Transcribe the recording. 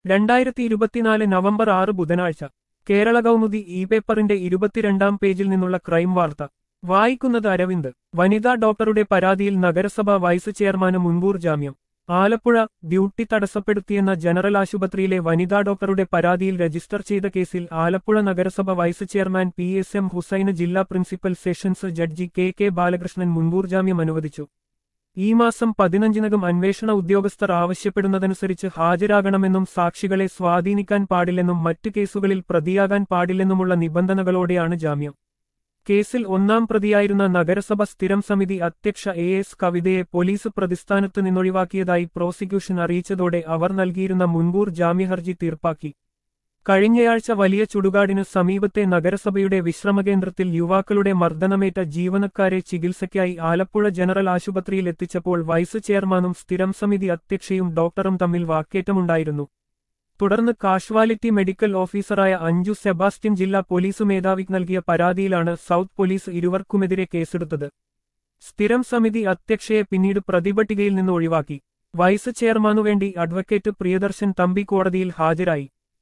രണ്ടായിരത്തി ഇരുപത്തിനാല് നവംബർ ആറ് ബുധനാഴ്ച കേരള കൗമുദി ഇ പേപ്പറിന്റെ ഇരുപത്തിരണ്ടാം പേജിൽ നിന്നുള്ള ക്രൈം വാർത്ത വായിക്കുന്നത് അരവിന്ദ് വനിതാ ഡോക്ടറുടെ പരാതിയിൽ നഗരസഭ വൈസ് ചെയർമാന് മുൻകൂർ ജാമ്യം ആലപ്പുഴ ഡ്യൂട്ടി തടസ്സപ്പെടുത്തിയെന്ന ജനറൽ ആശുപത്രിയിലെ വനിതാ ഡോക്ടറുടെ പരാതിയിൽ രജിസ്റ്റർ ചെയ്ത കേസിൽ ആലപ്പുഴ നഗരസഭ vice chairman P S M ഹുസൈന് ജില്ലാ principal sessions judge K K Balakrishnan മുൻകൂർ ജാമ്യം അനുവദിച്ചു ഈ മാസം പതിനഞ്ചിനകം അന്വേഷണ ഉദ്യോഗസ്ഥർ ആവശ്യപ്പെടുന്നതനുസരിച്ച് ഹാജരാകണമെന്നും സാക്ഷികളെ സ്വാധീനിക്കാൻ പാടില്ലെന്നും മറ്റു കേസുകളിൽ പ്രതിയാകാൻ പാടില്ലെന്നുമുള്ള നിബന്ധനകളോടെയാണ് ജാമ്യം കേസിൽ ഒന്നാം പ്രതിയായിരുന്ന നഗരസഭ സ്ഥിരം സമിതി അധ്യക്ഷ എ എസ് കവിതയെ പോലീസ് പ്രതിസ്ഥാനത്ത് നിന്നൊഴിവാക്കിയതായി പ്രോസിക്യൂഷൻ അറിയിച്ചതോടെ അവർ നൽകിയിരുന്ന മുൻകൂർ ജാമ്യഹർജി തീർപ്പാക്കി കഴിഞ്ഞയാഴ്ച വലിയ ചുടുകാടിനു സമീപത്തെ നഗരസഭയുടെ വിശ്രമകേന്ദ്രത്തിൽ യുവാക്കളുടെ മർദ്ദനമേറ്റ ജീവനക്കാരെ ചികിത്സയ്ക്കായി ആലപ്പുഴ ജനറൽ ആശുപത്രിയിൽ എത്തിച്ചപ്പോൾ വൈസ് ചെയർമാനും സ്ഥിരം സമിതി അധ്യക്ഷയും ഡോക്ടറും തമ്മിൽ വാക്കേറ്റമുണ്ടായിരുന്നു തുടർന്ന് കാഷ്വാലിറ്റി മെഡിക്കൽ ഓഫീസറായ അഞ്ജു സെബാസ്റ്റ്യൻ ജില്ലാ പോലീസ് മേധാവിക്ക് നൽകിയ പരാതിയിലാണ് സൗത്ത് പോലീസ് ഇരുവർക്കുമെതിരെ കേസെടുത്തത് സ്ഥിരം സമിതി അധ്യക്ഷയെ പിന്നീട് പ്രതിപട്ടികയിൽ നിന്ന് ഒഴിവാക്കി വൈസ് ചെയർമാനുവേണ്ടി അഡ്വക്കേറ്റ് പ്രിയദർശൻ തമ്പി കോടതിയിൽ ഹാജരായി